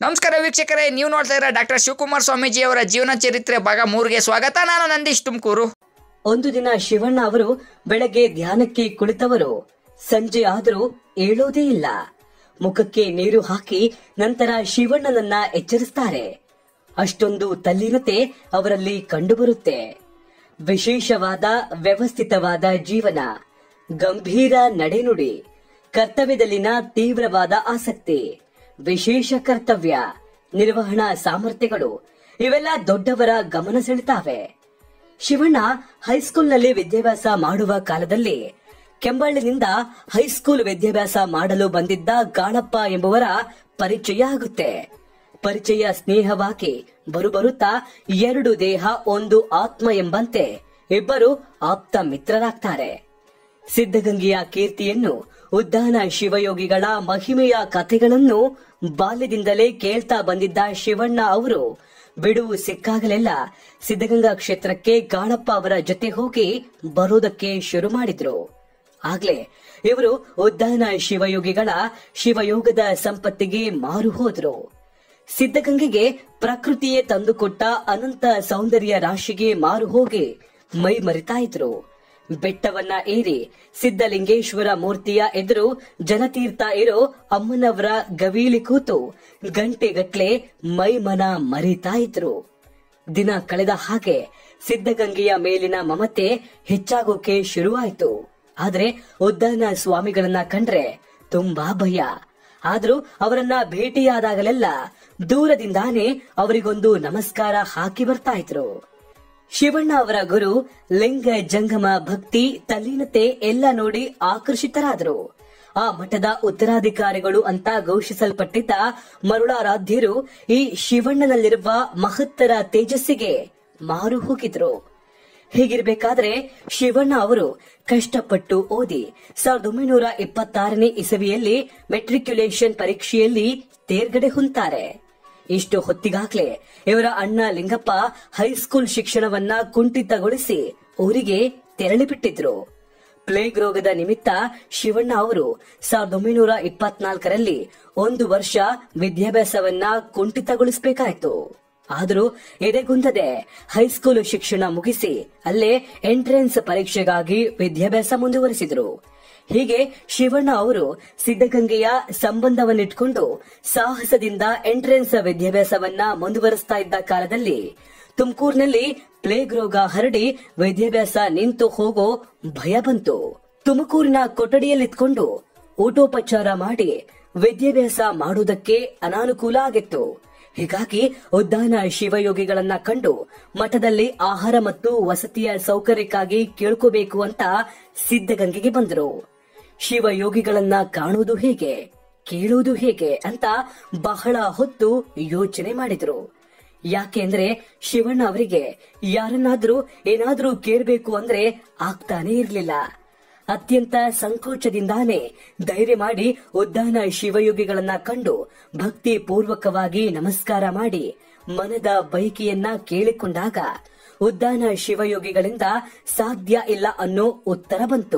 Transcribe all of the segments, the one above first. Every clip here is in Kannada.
ನಮಸ್ಕಾರ ವೀಕ್ಷಕರೇ ನೀವು ನೋಡ್ತಾ ಇರೋ ಡಾಕ್ಟರ್ ಶಿವಕುಮಾರ್ ಸ್ವಾಮೀಜಿ ಅವರ ಜೀವನ ಚರಿತ್ರೆ ಭಾಗ ಮೂರಿಗೆ ಸ್ವಾಗತ ನಾನು ನಂದೀಶ್ ತುಮಕೂರು ಒಂದು ದಿನ ಶಿವಣ್ಣ ಅವರು ಬೆಳಗ್ಗೆ ಧ್ಯಾನಕ್ಕೆ ಕುಳಿತವರು ಸಂಜೆ ಆದರೂ ಏಳೋದೇ ಇಲ್ಲ ಮುಖಕ್ಕೆ ನೀರು ಹಾಕಿ ನಂತರ ಶಿವಣ್ಣನನ್ನ ಎಚ್ಚರಿಸ್ತಾರೆ ಅಷ್ಟೊಂದು ತಲ್ಲೀನತೆ ಅವರಲ್ಲಿ ಕಂಡುಬರುತ್ತೆ ವಿಶೇಷವಾದ ವ್ಯವಸ್ಥಿತವಾದ ಜೀವನ ಗಂಭೀರ ನಡೆನುಡಿ ಕರ್ತವ್ಯದಲ್ಲಿನ ತೀವ್ರವಾದ ಆಸಕ್ತಿ ವಿಶೇಷ ಕರ್ತವ್ಯ ನಿರ್ವಹಣಾ ಸಾಮರ್ಥ್ಯಗಳು ಇವೆಲ್ಲ ದೊಡ್ಡವರ ಗಮನ ಸೆಳೆತಾವೆ ಶಿವಣ್ಣ ಹೈಸ್ಕೂಲ್ನಲ್ಲಿ ವಿದ್ಯಾಭ್ಯಾಸ ಮಾಡುವ ಕಾಲದಲ್ಲಿ ಕೆಂಬಳ್ಳಿನಿಂದ ಹೈಸ್ಕೂಲ್ ವಿದ್ಯಾಭ್ಯಾಸ ಮಾಡಲು ಬಂದಿದ್ದ ಗಾಳಪ್ಪ ಎಂಬುವರ ಪರಿಚಯ ಆಗುತ್ತೆ ಪರಿಚಯ ಸ್ನೇಹವಾಗಿ ಬರುಬರುತ್ತಾ ಎರಡು ದೇಹ ಒಂದು ಆತ್ಮ ಎಂಬಂತೆ ಇಬ್ಬರು ಆಪ್ತ ಮಿತ್ರರಾಗ್ತಾರೆ ಸಿದ್ಧಗಂಗೆಯ ಕೀರ್ತಿಯನ್ನು ಉದ್ದಾನ ಶಿವಯೋಗಿಗಳ ಮಹಿಮೆಯ ಕಥೆಗಳನ್ನು ಬಾಲ್ಯದಿಂದಲೇ ಕೇಳ್ತಾ ಬಂದಿದ್ದ ಶಿವಣ್ಣ ಅವರು ಬಿಡುವು ಸಿಕ್ಕಾಗಲೆಲ್ಲ ಸಿದ್ಧಗಂಗಾ ಕ್ಷೇತ್ರಕ್ಕೆ ಗಾಳಪ್ಪ ಅವರ ಜೊತೆ ಹೋಗಿ ಬರೋದಕ್ಕೆ ಶುರು ಮಾಡಿದ್ರು ಆಗ್ಲೇ ಇವರು ಉದ್ದಾನ ಶಿವಯೋಗಿಗಳ ಶಿವಯೋಗದ ಸಂಪತ್ತಿಗೆ ಮಾರು ಹೋದ್ರು ಸಿದ್ಧಗಂಗೆಗೆ ಪ್ರಕೃತಿಯೇ ತಂದುಕೊಟ್ಟ ಅನಂತ ಸೌಂದರ್ಯ ರಾಶಿಗೆ ಮಾರು ಹೋಗಿ ಮೈ ಮರಿತಾ ಇದ್ರು ಬೆಟ್ಟವನ್ನ ಏರಿ ಸಿದ್ಧಲಿಂಗೇಶ್ವರ ಮೂರ್ತಿಯ ಎದುರು ಜನತೀರ್ಥ ಇರೋ ಅಮ್ಮನವರ ಗವೀಲಿ ಕೂತು ಗಂಟೆಗಟ್ಲೆ ಮೈ ಮನ ಮರಿತಾ ಇದ್ರು ದಿನ ಕಳೆದ ಹಾಗೆ ಸಿದ್ಧಗಂಗೆಯ ಮೇಲಿನ ಮಮತೆ ಹೆಚ್ಚಾಗೋಕೆ ಶುರುವಾಯಿತು ಆದ್ರೆ ಉದ್ದಾನ ಸ್ವಾಮಿಗಳನ್ನ ಕಂಡ್ರೆ ತುಂಬಾ ಭಯ ಆದ್ರೂ ಅವರನ್ನ ಭೇಟಿಯಾದಾಗಲೆಲ್ಲ ದೂರದಿಂದಾನೇ ಅವರಿಗೊಂದು ನಮಸ್ಕಾರ ಹಾಕಿ ಬರ್ತಾ ಇದ್ರು ಶಿವಣ್ಣ ಅವರ ಗುರು ಲಿಂಗ ಜಂಗಮ ಭಕ್ತಿ ತಲ್ಲೀನತೆ ಎಲ್ಲ ನೋಡಿ ಆಕರ್ಷಿತರಾದರು ಆ ಮಠದ ಉತ್ತರಾಧಿಕಾರಿಗಳು ಅಂತ ಘೋಷಿಸಲ್ಪಟ್ಟಿದ್ದ ಮರುಳಾರಾಧ್ಯರು ಈ ಶಿವಣ್ಣನಲ್ಲಿರುವ ಮಹತ್ತರ ತೇಜಸ್ಸಿಗೆ ಮಾರು ಹೋಗಿದ್ರು ಹೀಗಿರ್ಬೇಕಾದ್ರೆ ಶಿವಣ್ಣ ಅವರು ಕಷ್ಟಪಟ್ಟು ಓದಿ ಸಾವಿರದ ಒಂಬೈನೂರ ಇಪ್ಪತ್ತಾರನೇ ಇಸವಿಯಲ್ಲಿ ಮೆಟ್ರಿಕ್ಯುಲೇಷನ್ ಪರೀಕ್ಷೆಯಲ್ಲಿ ತೇರ್ಗಡೆ ಹೊಂತಾರೆ ಇಷ್ಟು ಹೊತ್ತಿಗಾಗ್ಲೇ ಇವರ ಅಣ್ಣ ಲಿಂಗಪ್ಪ ಹೈಸ್ಕೂಲ್ ಶಿಕ್ಷಣವನ್ನ ಕುಂಠಿತಗೊಳಿಸಿ ಊರಿಗೆ ತೆರಳಿ ಬಿಟ್ಟಿದ್ರು ಪ್ಲೇಗ್ ರೋಗದ ನಿಮಿತ್ತ ಶಿವಣ್ಣ ಅವರು ಸಾವಿರದ ಒಂಬೈನೂರ ಇಪ್ಪತ್ನಾಲ್ಕರಲ್ಲಿ ಒಂದು ವರ್ಷ ವಿದ್ಯಾಭ್ಯಾಸವನ್ನ ಕುಂಠಿತಗೊಳಿಸಬೇಕಾಯಿತು ಆದರೂ ಎದೆಗುಂದದೆ ಹೈಸ್ಕೂಲ್ ಶಿಕ್ಷಣ ಮುಗಿಸಿ ಅಲ್ಲೇ ಎಂಟ್ರೆನ್ಸ್ ಪರೀಕ್ಷೆಗಾಗಿ ವಿದ್ಯಾಭ್ಯಾಸ ಮುಂದುವರಿಸಿದ್ರು ಹೀಗೆ ಶಿವಣ್ಣ ಅವರು ಸಿದ್ಧಗಂಗೆಯ ಸಂಬಂಧವನ್ನಿಟ್ಕೊಂಡು ಸಾಹಸದಿಂದ ಎಂಟ್ರೆನ್ಸ್ ವಿದ್ಯಾಭ್ಯಾಸವನ್ನ ಮುಂದುವರಿಸ್ತಾ ಇದ್ದ ಕಾಲದಲ್ಲಿ ತುಮಕೂರಿನಲ್ಲಿ ಪ್ಲೇಗ್ ರೋಗ ಹರಡಿ ವಿದ್ಯಾಭ್ಯಾಸ ನಿಂತು ಹೋಗೋ ಭಯ ಬಂತು ತುಮಕೂರಿನ ಕೊಠಡಿಯಲ್ಲಿತ್ಕೊಂಡು ಊಟೋಪಚಾರ ಮಾಡಿ ವಿದ್ಯಾಭ್ಯಾಸ ಮಾಡುವುದಕ್ಕೆ ಅನಾನುಕೂಲ ಆಗಿತ್ತು ಹೀಗಾಗಿ ಉದ್ದಾನ ಶಿವಯೋಗಿಗಳನ್ನ ಕಂಡು ಮಠದಲ್ಲಿ ಆಹಾರ ಮತ್ತು ವಸತಿಯ ಸೌಕರ್ಯಕ್ಕಾಗಿ ಕೇಳ್ಕೋಬೇಕು ಅಂತ ಸಿದ್ಧಗಂಗೆಗೆ ಬಂದರು ಶಿವಯೋಗಿಗಳನ್ನ ಕಾಣುವುದು ಹೇಗೆ ಕೇಳುವುದು ಹೇಗೆ ಅಂತ ಬಹಳ ಹೊತ್ತು ಯೋಚನೆ ಮಾಡಿದ್ರು ಯಾಕೆಂದ್ರೆ ಶಿವಣ್ಣ ಅವರಿಗೆ ಯಾರನ್ನಾದ್ರೂ ಏನಾದ್ರೂ ಕೇಳಬೇಕು ಅಂದ್ರೆ ಆಗ್ತಾನೆ ಇರ್ಲಿಲ್ಲ ಅತ್ಯಂತ ಸಂಕೋಚದಿಂದಾನೇ ಧೈರ್ಯ ಮಾಡಿ ಉದ್ದಾನ ಶಿವಯೋಗಿಗಳನ್ನ ಕಂಡು ಭಕ್ತಿ ಪೂರ್ವಕವಾಗಿ ನಮಸ್ಕಾರ ಮಾಡಿ ಮನದ ಬೈಕಿಯನ್ನ ಕೇಳಿಕೊಂಡಾಗ ಉದ್ದಾನ ಶಿವಯೋಗಿಗಳಿಂದ ಸಾಧ್ಯ ಇಲ್ಲ ಅನ್ನೋ ಉತ್ತರ ಬಂತು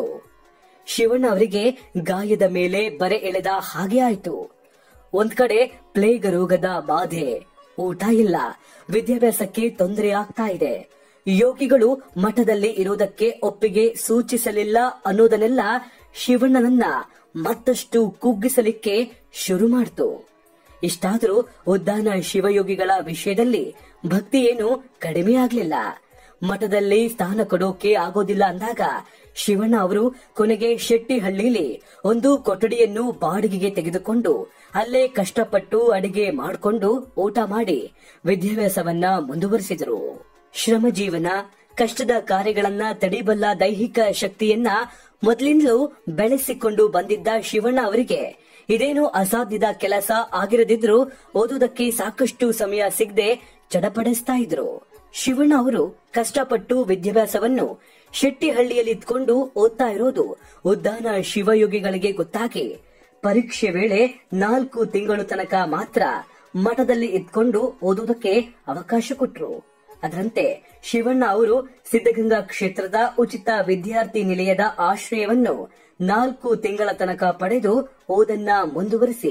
ಶಿವಣ್ಣ ಅವರಿಗೆ ಗಾಯದ ಮೇಲೆ ಬರೆ ಎಳೆದ ಹಾಗೆ ಆಯ್ತು ಒಂದ್ ಕಡೆ ಪ್ಲೇಗ್ ರೋಗದ ಬಾಧೆ ಊಟ ಇಲ್ಲ ವಿದ್ಯಾಭ್ಯಾಸಕ್ಕೆ ತೊಂದರೆ ಆಗ್ತಾ ಇದೆ ಯೋಗಿಗಳು ಮಠದಲ್ಲಿ ಇರುವುದಕ್ಕೆ ಒಪ್ಪಿಗೆ ಸೂಚಿಸಲಿಲ್ಲ ಅನ್ನೋದನ್ನೆಲ್ಲ ಶಿವಣ್ಣನನ್ನ ಮತ್ತಷ್ಟು ಕುಗ್ಗಿಸಲಿಕ್ಕೆ ಶುರು ಮಾಡ್ತು ಇಷ್ಟಾದರೂ ಉದ್ದಾನ ಶಿವಯೋಗಿಗಳ ವಿಷಯದಲ್ಲಿ ಭಕ್ತಿ ಏನು ಕಡಿಮೆ ಆಗ್ಲಿಲ್ಲ ಮಠದಲ್ಲಿ ಸ್ಥಾನ ಕೊಡೋಕೆ ಆಗೋದಿಲ್ಲ ಅಂದಾಗ ಶಿವಣ್ಣ ಅವರು ಕೊನೆಗೆ ಶೆಟ್ಟಿಹಳ್ಳಿಲಿ ಒಂದು ಕೊಠಡಿಯನ್ನು ಬಾಡಿಗೆಗೆ ತೆಗೆದುಕೊಂಡು ಅಲ್ಲೇ ಕಷ್ಟಪಟ್ಟು ಅಡಿಗೆ ಮಾಡಿಕೊಂಡು ಊಟ ಮಾಡಿ ವಿದ್ಯಾಭ್ಯಾಸವನ್ನ ಮುಂದುವರಿಸಿದರು ಶ್ರಮ ಜೀವನ ಕಷ್ಟದ ಕಾರ್ಯಗಳನ್ನ ತಡಿಬಲ್ಲ ದೈಹಿಕ ಶಕ್ತಿಯನ್ನ ಮೊದಲಿಂದಲೂ ಬೆಳೆಸಿಕೊಂಡು ಬಂದಿದ್ದ ಶಿವಣ್ಣ ಅವರಿಗೆ ಇದೇನು ಅಸಾಧ್ಯದ ಕೆಲಸ ಆಗಿರದಿದ್ರೂ ಓದುವುದಕ್ಕೆ ಸಾಕಷ್ಟು ಸಮಯ ಸಿಗದೆ ಚಡಪಡಿಸ್ತಾ ಇದ್ರು ಶಿವಣ್ಣ ಅವರು ಕಷ್ಟಪಟ್ಟು ವಿದ್ಯಾಭ್ಯಾಸವನ್ನು ಶೆಟ್ಟಿಹಳ್ಳಿಯಲ್ಲಿ ಇದ್ಕೊಂಡು ಓದ್ತಾ ಇರೋದು ಉದ್ದಾನ ಶಿವಯೋಗಿಗಳಿಗೆ ಗೊತ್ತಾಗಿ ಪರೀಕ್ಷೆ ವೇಳೆ ನಾಲ್ಕು ತಿಂಗಳು ತನಕ ಮಾತ್ರ ಮಠದಲ್ಲಿ ಇದ್ಕೊಂಡು ಓದುವುದಕ್ಕೆ ಅವಕಾಶ ಕೊಟ್ರು ಅದರಂತೆ ಶಿವಣ್ಣ ಅವರು ಸಿದ್ಧಗಂಗಾ ಕ್ಷೇತ್ರದ ಉಚಿತ ವಿದ್ಯಾರ್ಥಿ ನಿಲಯದ ಆಶ್ರಯವನ್ನು ನಾಲ್ಕು ತಿಂಗಳ ತನಕ ಪಡೆದು ಓದನ್ನ ಮುಂದುವರಿಸಿ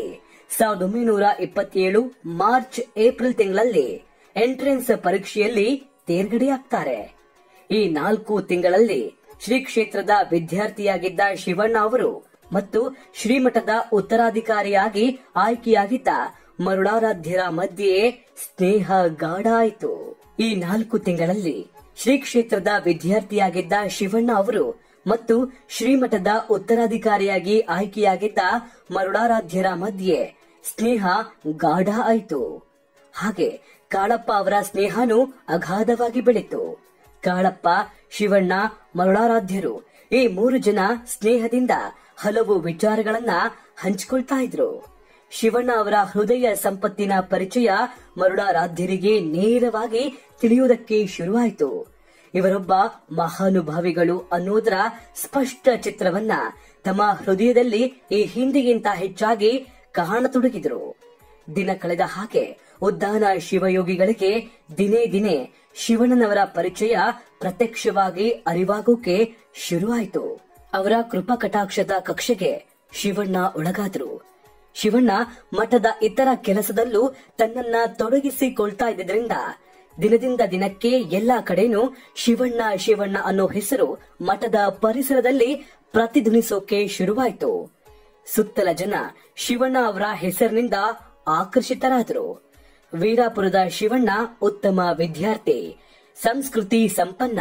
ಸಾವಿರದ ಒಂಬೈನೂರ ಇಪ್ಪತ್ತೇಳು ಮಾರ್ಚ್ ಏಪ್ರಿಲ್ ತಿಂಗಳಲ್ಲಿ ಎಂಟ್ರೆನ್ಸ್ ಪರೀಕ್ಷೆಯಲ್ಲಿ ತೇರ್ಗಡೆಯಾಗ್ತಾರೆ ಈ ನಾಲ್ಕು ತಿಂಗಳಲ್ಲಿ ಶ್ರೀ ಕ್ಷೇತ್ರದ ವಿದ್ಯಾರ್ಥಿಯಾಗಿದ್ದ ಶಿವಣ್ಣ ಅವರು ಮತ್ತು ಶ್ರೀಮಠದ ಉತ್ತರಾಧಿಕಾರಿಯಾಗಿ ಆಯ್ಕೆಯಾಗಿದ್ದ ಮರುಳಾರಾಧ್ಯರ ಮಧ್ಯೆ ಸ್ನೇಹ ಗಾಢ ಆಯಿತು ಈ ನಾಲ್ಕು ತಿಂಗಳಲ್ಲಿ ಶ್ರೀ ಕ್ಷೇತ್ರದ ವಿದ್ಯಾರ್ಥಿಯಾಗಿದ್ದ ಶಿವಣ್ಣ ಅವರು ಮತ್ತು ಶ್ರೀಮಠದ ಉತ್ತರಾಧಿಕಾರಿಯಾಗಿ ಆಯ್ಕೆಯಾಗಿದ್ದ ಮರುಳಾರಾಧ್ಯರ ಮಧ್ಯೆ ಸ್ನೇಹ ಗಾಢ ಆಯಿತು ಹಾಗೆ ಕಾಳಪ್ಪ ಅವರ ಸ್ನೇಹನೂ ಅಗಾಧವಾಗಿ ಬೆಳೀತು ಕಾಳಪ್ಪ ಶಿವಣ್ಣ ಮರುಳಾರಾಧ್ಯರು ಈ ಮೂರು ಜನ ಸ್ನೇಹದಿಂದ ಹಲವು ವಿಚಾರಗಳನ್ನ ಹಂಚಿಕೊಳ್ತಾ ಇದ್ರು ಶಿವಣ್ಣ ಅವರ ಹೃದಯ ಸಂಪತ್ತಿನ ಪರಿಚಯ ಮರುಳಾರಾಧ್ಯರಿಗೆ ನೇರವಾಗಿ ತಿಳಿಯುವುದಕ್ಕೆ ಶುರುವಾಯಿತು ಇವರೊಬ್ಬ ಮಹಾನುಭಾವಿಗಳು ಅನ್ನೋದರ ಸ್ಪಷ್ಟ ಚಿತ್ರವನ್ನ ತಮ್ಮ ಹೃದಯದಲ್ಲಿ ಈ ಹಿಂದಿಗಿಂತ ಹೆಚ್ಚಾಗಿ ಕಾಣತೊಡಗಿದ್ರು ದಿನ ಕಳೆದ ಹಾಗೆ ಉದ್ದಾನ ಶಿವಯೋಗಿಗಳಿಗೆ ದಿನೇ ದಿನೇ ಶಿವಣ್ಣನವರ ಪರಿಚಯ ಪ್ರತ್ಯಕ್ಷವಾಗಿ ಅರಿವಾಗೋಕೆ ಶುರುವಾಯಿತು ಅವರ ಕೃಪಾ ಕಟಾಕ್ಷದ ಕಕ್ಷೆಗೆ ಶಿವಣ್ಣ ಒಳಗಾದ್ರು ಶಿವಣ್ಣ ಮಠದ ಇತರ ಕೆಲಸದಲ್ಲೂ ತನ್ನನ್ನ ತೊಡಗಿಸಿಕೊಳ್ತಾ ಇದ್ದಿದ್ರಿಂದ ದಿನದಿಂದ ದಿನಕ್ಕೆ ಎಲ್ಲಾ ಕಡೆನೂ ಶಿವಣ್ಣ ಶಿವಣ್ಣ ಅನ್ನೋ ಹೆಸರು ಮಠದ ಪರಿಸರದಲ್ಲಿ ಪ್ರತಿಧ್ವನಿಸೋಕೆ ಶುರುವಾಯಿತು ಸುತ್ತಲ ಜನ ಶಿವಣ್ಣ ಅವರ ಹೆಸರಿನಿಂದ ಆಕರ್ಷಿತರಾದರು ವೀರಾಪುರದ ಶಿವಣ್ಣ ಉತ್ತಮ ವಿದ್ಯಾರ್ಥಿ ಸಂಸ್ಕೃತಿ ಸಂಪನ್ನ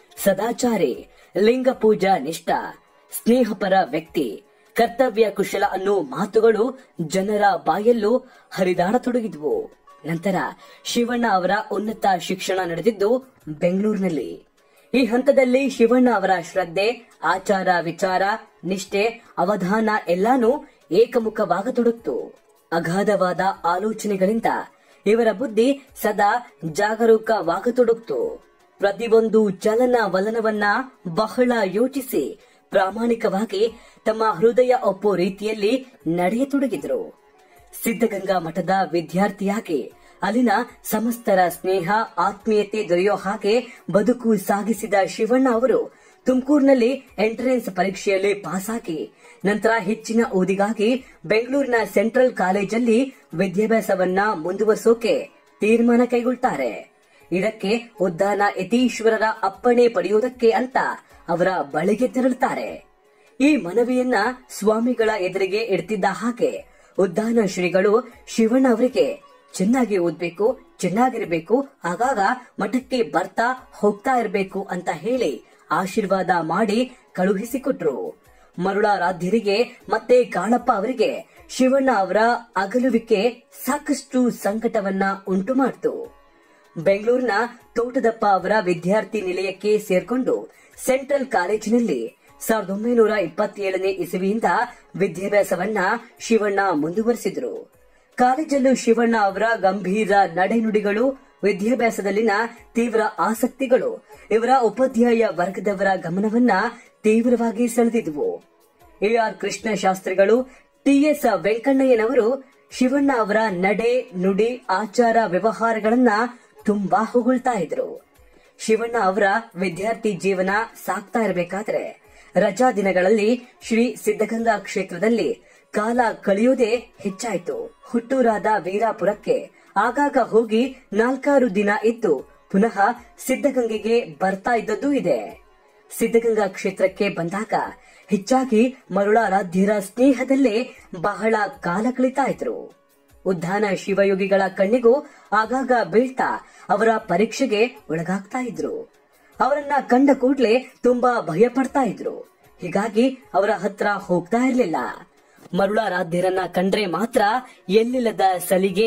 ಸದಾಚಾರಿ ಲಿಂಗ ಪೂಜಾ ನಿಷ್ಠ ಸ್ನೇಹಪರ ವ್ಯಕ್ತಿ ಕರ್ತವ್ಯ ಕುಶಲ ಅನ್ನೋ ಮಾತುಗಳು ಜನರ ಬಾಯಲ್ಲೂ ಹರಿದಾಡತೊಡಗಿದ್ವು ನಂತರ ಶಿವಣ್ಣ ಅವರ ಉನ್ನತ ಶಿಕ್ಷಣ ನಡೆದಿದ್ದು ಬೆಂಗಳೂರಿನಲ್ಲಿ ಈ ಹಂತದಲ್ಲಿ ಶಿವಣ್ಣ ಅವರ ಶ್ರದ್ಧೆ ಆಚಾರ ವಿಚಾರ ನಿಷ್ಠೆ ಅವಧಾನ ಎಲ್ಲಾನು ಏಕಮುಖವಾಗತೊಡಗಿತು ಅಗಾಧವಾದ ಆಲೋಚನೆಗಳಿಂದ ಇವರ ಬುದ್ಧಿ ಸದಾ ಜಾಗರೂಕವಾಗತೊಡಗಿತು ಪ್ರತಿಯೊಂದು ಚಲನ ವಲನವನ್ನ ಬಹಳ ಯೋಚಿಸಿ ಪ್ರಾಮಾಣಿಕವಾಗಿ ತಮ್ಮ ಹೃದಯ ಒಪ್ಪೋ ರೀತಿಯಲ್ಲಿ ನಡೆಯತೊಡಗಿದ್ರು ಸಿದ್ಧಗಂಗಾ ಮಠದ ವಿದ್ಯಾರ್ಥಿಯಾಗಿ ಅಲ್ಲಿನ ಸಮಸ್ತರ ಸ್ನೇಹ ಆತ್ಮೀಯತೆ ದೊರೆಯೋ ಹಾಗೆ ಬದುಕು ಸಾಗಿಸಿದ ಶಿವಣ್ಣ ಅವರು ತುಮಕೂರಿನಲ್ಲಿ ಎಂಟ್ರೆನ್ಸ್ ಪರೀಕ್ಷೆಯಲ್ಲಿ ಪಾಸಾಗಿ ನಂತರ ಹೆಚ್ಚಿನ ಓದಿಗಾಗಿ ಬೆಂಗಳೂರಿನ ಸೆಂಟ್ರಲ್ ಕಾಲೇಜಲ್ಲಿ ವಿದ್ಯಾಭ್ಯಾಸವನ್ನ ಮುಂದುವರಿಸೋಕೆ ತೀರ್ಮಾನ ಕೈಗೊಳ್ತಾರೆ ಇದಕ್ಕೆ ಉದ್ದಾನ ಯತೀಶ್ವರರ ಅಪ್ಪಣೆ ಪಡೆಯುವುದಕ್ಕೆ ಅಂತ ಅವರ ಬಳಿಗೆ ತೆರಳುತ್ತಾರೆ ಈ ಮನವಿಯನ್ನ ಸ್ವಾಮಿಗಳ ಎದುರಿಗೆ ಇಡ್ತಿದ್ದ ಹಾಗೆ ಉದ್ದಾನ ಶ್ರೀಗಳು ಶಿವಣ್ಣ ಅವರಿಗೆ ಚೆನ್ನಾಗಿ ಓದ್ಬೇಕು ಚೆನ್ನಾಗಿರ್ಬೇಕು ಆಗಾಗ ಮಠಕ್ಕೆ ಬರ್ತಾ ಹೋಗ್ತಾ ಇರಬೇಕು ಅಂತ ಹೇಳಿ ಆಶೀರ್ವಾದ ಮಾಡಿ ಕಳುಹಿಸಿಕೊಟ್ರು ಮರುಳಾರಾಧ್ಯರಿಗೆ ಮತ್ತೆ ಕಾಳಪ್ಪ ಅವರಿಗೆ ಶಿವಣ್ಣ ಅವರ ಅಗಲುವಿಕೆ ಸಾಕಷ್ಟು ಸಂಕಟವನ್ನ ಉಂಟು ಮಾಡಿತು ಬೆಂಗಳೂರಿನ ತೋಟದಪ್ಪ ಅವರ ವಿದ್ಯಾರ್ಥಿ ನಿಲಯಕ್ಕೆ ಸೇರ್ಕೊಂಡು ಸೆಂಟ್ರಲ್ ಕಾಲೇಜಿನಲ್ಲಿ ಸಾವಿರದ ಒಂಬೈನೂರ ಇಪ್ಪತ್ತೇಳನೇ ಇಸವಿಯಿಂದ ವಿದ್ಯಾಭ್ಯಾಸವನ್ನ ಶಿವಣ್ಣ ಮುಂದುವರಿಸಿದ್ರು ಕಾಲೇಜಲ್ಲೂ ಶಿವಣ್ಣ ಅವರ ಗಂಭೀರ ನಡೆನುಡಿಗಳು ವಿದ್ಯಾಭ್ಯಾಸದಲ್ಲಿನ ತೀವ್ರ ಆಸಕ್ತಿಗಳು ಇವರ ಉಪಾಧ್ಯಾಯ ವರ್ಗದವರ ಗಮನವನ್ನ ತೀವ್ರವಾಗಿ ಸೆಳೆದಿದ್ವು ಎಆರ್ ಕೃಷ್ಣ ಶಾಸ್ತ್ರಿಗಳು ಟಿಎಸ್ ವೆಂಕಣ್ಣಯ್ಯನವರು ಶಿವಣ್ಣ ಅವರ ನಡೆ ನುಡಿ ಆಚಾರ ವ್ಯವಹಾರಗಳನ್ನ ತುಂಬಾ ಹೊಗಳ್ತಾ ಇದ್ರು ಶಿವಣ್ಣ ಅವರ ವಿದ್ಯಾರ್ಥಿ ಜೀವನ ಸಾಕ್ತಾ ಇರಬೇಕಾದ್ರೆ ರಜಾ ದಿನಗಳಲ್ಲಿ ಶ್ರೀ ಸಿದ್ಧಗಂಗಾ ಕ್ಷೇತ್ರದಲ್ಲಿ ಕಾಲ ಕಳೆಯುವುದೇ ಹೆಚ್ಚಾಯ್ತು ಹುಟ್ಟೂರಾದ ವೀರಾಪುರಕ್ಕೆ ಆಗಾಗ ಹೋಗಿ ನಾಲ್ಕಾರು ದಿನ ಇದ್ದು ಪುನಃ ಸಿದ್ಧಗಂಗೆಗೆ ಬರ್ತಾ ಇದ್ದದ್ದು ಇದೆ ಸಿದ್ಧಗಂಗಾ ಕ್ಷೇತ್ರಕ್ಕೆ ಬಂದಾಗ ಹೆಚ್ಚಾಗಿ ಮರುಳಾರಾಧ್ಯರ ಸ್ನೇಹದಲ್ಲೇ ಬಹಳ ಕಾಲ ಕಳೀತಾ ಇದ್ರು ಉದ್ಧಾನ ಶಿವಯೋಗಿಗಳ ಕಣ್ಣಿಗೂ ಆಗಾಗ ಬೀಳ್ತಾ ಅವರ ಪರೀಕ್ಷೆಗೆ ಒಳಗಾಗ್ತಾ ಇದ್ರು ಅವರನ್ನ ಕಂಡ ಕೂಡ್ಲೆ ತುಂಬಾ ಭಯ ಪಡ್ತಾ ಇದ್ರು ಹೀಗಾಗಿ ಅವರ ಹತ್ರ ಹೋಗ್ತಾ ಇರ್ಲಿಲ್ಲ ಮರುಳಾರಾಧ್ಯರನ್ನ ಕಂಡ್ರೆ ಮಾತ್ರ ಎಲ್ಲಿಲ್ಲದ ಸಲಿಗೆ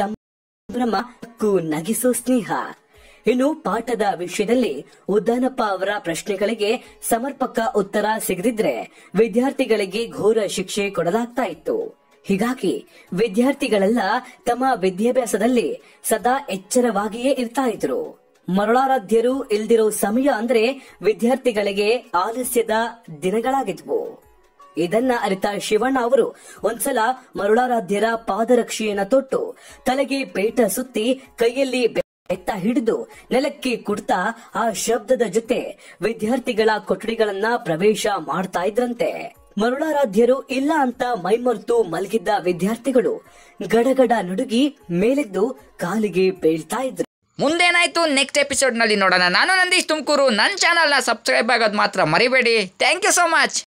ಸಂಭ್ರಮ ಹಕ್ಕು ನಗಿಸೋ ಸ್ನೇಹ ಇನ್ನು ಪಾಠದ ವಿಷಯದಲ್ಲಿ ಉದ್ದಾನಪ್ಪ ಅವರ ಪ್ರಶ್ನೆಗಳಿಗೆ ಸಮರ್ಪಕ ಉತ್ತರ ಸಿಗದಿದ್ರೆ ವಿದ್ಯಾರ್ಥಿಗಳಿಗೆ ಘೋರ ಶಿಕ್ಷೆ ಕೊಡಲಾಗ್ತಾ ಇತ್ತು ಹೀಗಾಗಿ ವಿದ್ಯಾರ್ಥಿಗಳೆಲ್ಲ ತಮ್ಮ ವಿದ್ಯಾಭ್ಯಾಸದಲ್ಲಿ ಸದಾ ಎಚ್ಚರವಾಗಿಯೇ ಇರ್ತಾ ಇದ್ರು ಮರುಳಾರಾಧ್ಯರು ಇಲ್ದಿರೋ ಸಮಯ ಅಂದ್ರೆ ವಿದ್ಯಾರ್ಥಿಗಳಿಗೆ ಆಲಸ್ಯದ ದಿನಗಳಾಗಿದ್ವು ಇದನ್ನ ಅರಿತ ಶಿವಣ್ಣ ಅವರು ಒಂದ್ಸಲ ಮರುಳಾರಾಧ್ಯರ ಪಾದರಕ್ಷೆಯನ್ನ ತೊಟ್ಟು ತಲೆಗೆ ಪೇಟ ಸುತ್ತಿ ಕೈಯಲ್ಲಿ ಬೆತ್ತ ಹಿಡಿದು ನೆಲಕ್ಕೆ ಕುಡ್ತಾ ಆ ಶಬ್ದದ ಜೊತೆ ವಿದ್ಯಾರ್ಥಿಗಳ ಕೊಠಡಿಗಳನ್ನ ಪ್ರವೇಶ ಮಾಡ್ತಾ ಇದ್ರಂತೆ ಮರುಳಾರಾಧ್ಯರು ಇಲ್ಲ ಅಂತ ಮೈಮರೆತು ಮಲಗಿದ್ದ ವಿದ್ಯಾರ್ಥಿಗಳು ಗಡಗಡ ನುಡುಗಿ ಮೇಲೆದ್ದು ಕಾಲಿಗೆ ಬೀಳ್ತಾ ಇದ್ರು ಮುಂದೇನಾಯ್ತು ನೆಕ್ಸ್ಟ್ ಎಪಿಸೋಡ್ನಲ್ಲಿ ನೋಡೋಣ ನಾನು ನಂದೀಶ್ ತುಮಕೂರು ನನ್ನ ಚಾನಲ್ನ ಸಬ್ಸ್ಕ್ರೈಬ್ ಆಗೋದು ಮಾತ್ರ ಮರಿಬೇಡಿ ಥ್ಯಾಂಕ್ ಯು ಸೊ ಮಚ್